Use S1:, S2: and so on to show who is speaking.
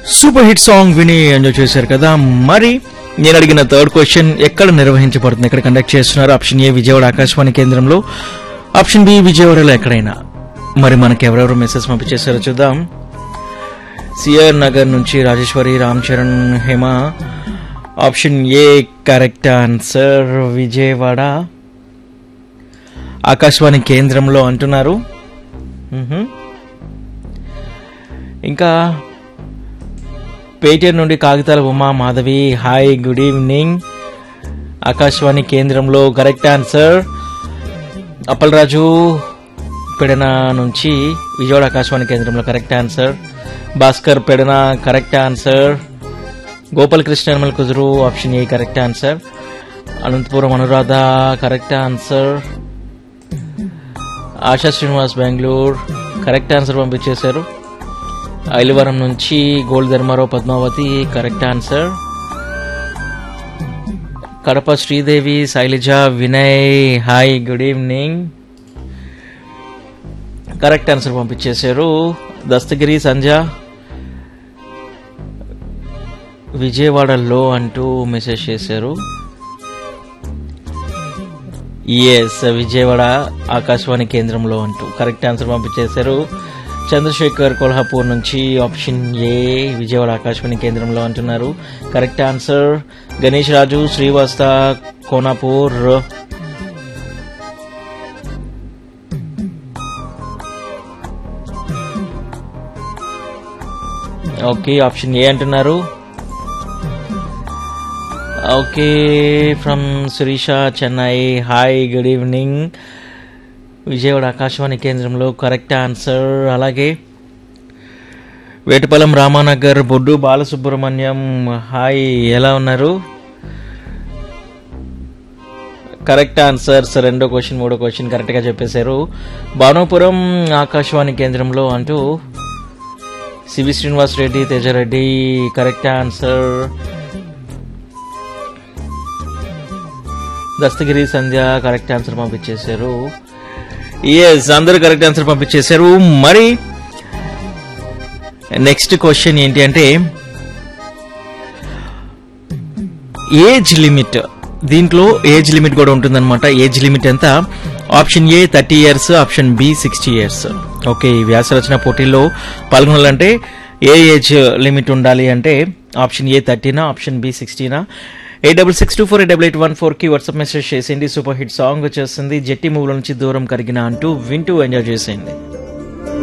S1: Super hit song విని enjoy చేశారు కదా మరి నేను అడిగిన థర్డ్ క్వశ్చన్ ఎక్కడ నిర్వహించబడుతుంది ఎక్కడ కండక్ట్ చేస్తున్నారు ఆప్షన్ ఏ విజయవాడ ఆకాశవాణి కేంద్రంలో ఆప్షన్ బి విజయవాడలో ఎక్కడైనా మరి మనకి ఎవరెవరు మెసేజ్ పంపించేశారో చూద్దాం సిఆర్ నగర్ నుంచి Rajeswari Ram Charan Hema option A correct answer Vijayawada Akashvani కేంద్రంలో అంటున్నారు మ్హూ. ఇంకా పేటేరు నుండి Kagitala Uma Madhavi hi good evening Akashvani కేంద్రంలో కరెక్ట్ ఆన్సర్ అప్పలరాజు పెడన నుంచి విజయవాడ ఆకాశవాణి కేంద్రంలో correct answer Bhaskar Pedana correct answer Gopalakrishna Nirmal Kuduru option A correct answer Anantapuram Anuradha correct answer Asha Srinivas Bengaluru correct answer పంపించేశారు ఐలవరం నుంచి gold Dharmarao Padmavathi correct answer Kadapa Sridevi Sailaja Vinay hi good evening correct answer పంపించేశారు దస్తగిరి సంజ విజయవాడలో అంటూ మెసేజ్ చేశారు ఎస్ విజయవాడ ఆకాశవాణి కేంద్రంలో అంటూ కరెక్ట్ ఆన్సర్ పంపించేశారు చంద్రశేఖర్ కొల్హాపూర్ నుంచి ఆప్షన్ ఏ విజయవాడ ఆకాశవాణి కేంద్రంలో అంటున్నారు correct answer Ganesh Raju Srivasta Konapur okay option A అంటున్నారు okay from Sirisha Chennai hi good evening Vijayawada Akashvani కేంద్రంలో కరెక్ట్ ఆన్సర్ అలాగే వేటపాలెం రామానగర్ బొడ్డు బాలసుబ్రహ్మణ్యం హాయ్ ఎలా ఉన్నారు కరెక్ట్ ఆన్సర్స్ రెండో క్వశ్చన్ మూడో క్వశ్చన్ కరెక్ట్గా చెప్పేశారు భానుపురం ఆకాశవాణి కేంద్రంలో అంటూ CV Srinivas Reddy Tejareddy correct answer Dastagiri Sandhya correct answer పంపించేశారు ఎస్ అందరూ కరెక్ట్ ఆన్సర్ పంపించేశారు మరి నెక్స్ట్ క్వశ్చన్ ఏంటి అంటే ఏజ్ లిమిట్ దీంట్లో ఏజ్ లిమిట్ కూడా ఉంటుందన్నమాట ఏజ్ లిమిట్ ఎంత option A thirty years option B sixty years okay ఈ వ్యాసరచన పోటీల్లో పాల్గొనాలంటే ఏ ఏజ్ లిమిట్ ఉండాలి అంటే ఆప్షన్ ఏ థర్టీనా ఆప్షన్ బి సిక్స్టీనా eight double six two four eight double eight one ఫోర్కి వాట్సాప్ మెసేజ్ చేసేయండి సూపర్ హిట్ సాంగ్ వచ్చేస్తుంది జట్టి మూవీల నుంచి దూరం కరిగిన అంటూ వింటూ ఎంజాయ్ చేసేయండి